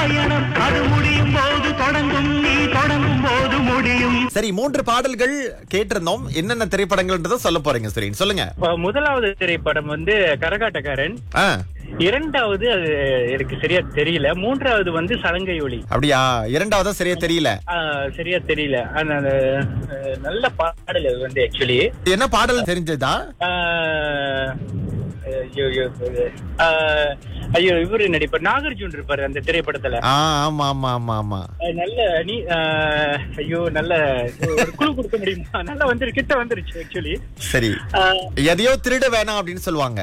பயணம் அது முடியும் போது தொடங்கும் நீ தொடங்கும் போது முடியும் சரி மூன்று பாடல்கள் கேட்டிருந்தோம் என்னென்ன திரைப்படங்கள்ன்றதை சொல்ல போறீங்க சுரேன் சொல்லுங்க இப்ப முதலாவது திரைப்படம் வந்து கரகாட்டக்காரன் ஆ, இரண்டாவது அது எனக்கு சரியா தெரியல மூன்றாவது வந்து சலங்கை ஒளி அப்படியா இரண்டாவதா சரியா தெரியல ஆ, சரியா தெரியல ஆனா அது, அஹ், நல்ல பாடல் அது வந்து ஆக்சுவலி என்ன பாடல் தெரிஞ்சதா ஐயோ ஐயோ, ஆஹ், ஐயோ இவரு நடிப்பார் நாகார்ஜுன் இருப்பாரு அந்த திரைப்படத்துல ஆ ஆமா ஆமா ஆமா ஆமா அஹ், நல்ல நீ ஆஹ், ஐயோ நல்ல ஒரு குழு கொடுக்க முடியுமா நல்லா வந்துரு கிட்ட வந்துருச்சு ஆக்சுவலி சரி எதையோ திருட வேணாம் அப்படின்னு சொல்லுவாங்க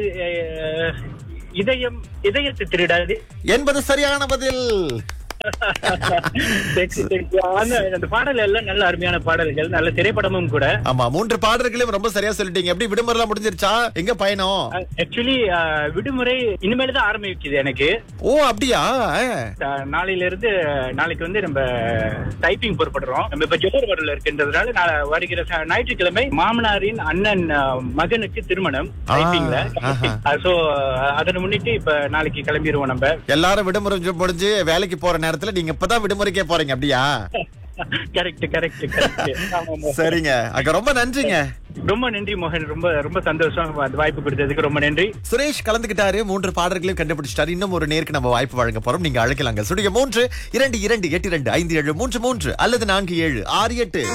இதயம் இதயத்தை திருடாது என்பது சரியான பதில் Thank you, thank you. ஆனா, அந்த பாடல் எல்லாம் நல்ல அருமையான பாடல்கள் நல்ல திரைப்படமும் கூட ஆமா மூன்று பாடல்களையும் ரொம்ப சரியா சொல்லிட்டீங்க எப்படி விடுமுறை எல்லாம் முடிஞ்சிருச்சா எங்க பயணம் ஆக்சுவலி விடுமுறை இனிமேல் தான் ஆரம்பிக்குது எனக்கு ஓ அப்படியா ஆ. அஹ், நாளையில இருந்து நாளைக்கு வந்து நம்ம டைப்பிங் பொறுப்படுறோம் நம்ம இப்ப ஜோர் வரல இருக்கின்றதுனால நான் வருகிற ச- ஞாயிற்றுக்கிழமை மாமனாரின் அண்ணன் அஹ், மகனுக்கு திருமணம் டைப்பிங்ல ஆஹா. சோ அதனை முன்னிட்டு இப்ப நாளைக்கு கிளம்பிடுவோம் நம்ம எல்லாரும் விடுமுறை முடிஞ்சு வேலைக்கு போற நேரத்துல நீங்க இப்பதான் விடுமுறைக்கே போறீங்க அப்படியா கரெக்ட் கரெக்ட் கரெக்ட் சரிங்க அங்க ரொம்ப நன்றிங்க ரொம்ப நன்றி மோகன் ரொம்ப ரொம்ப சந்தோஷம் அந்த வாய்ப்பு கொடுத்ததுக்கு ரொம்ப நன்றி சுரேஷ் கலந்துகிட்டாரு மூன்று பாடல்களையும் கண்டுபிடிச்சிட்டாரு இன்னும் ஒரு நேருக்கு நம்ம வாய்ப்பு வழங்க போறோம் நீங்க அழைக்கலாங்க சுடிய மூன்று இரண்டு இரண்டு எட்டு இரண்டு ஐந்து ஏழு மூன்று மூன்று அல்லது நான்கு ஏழு ஆறு எட்டு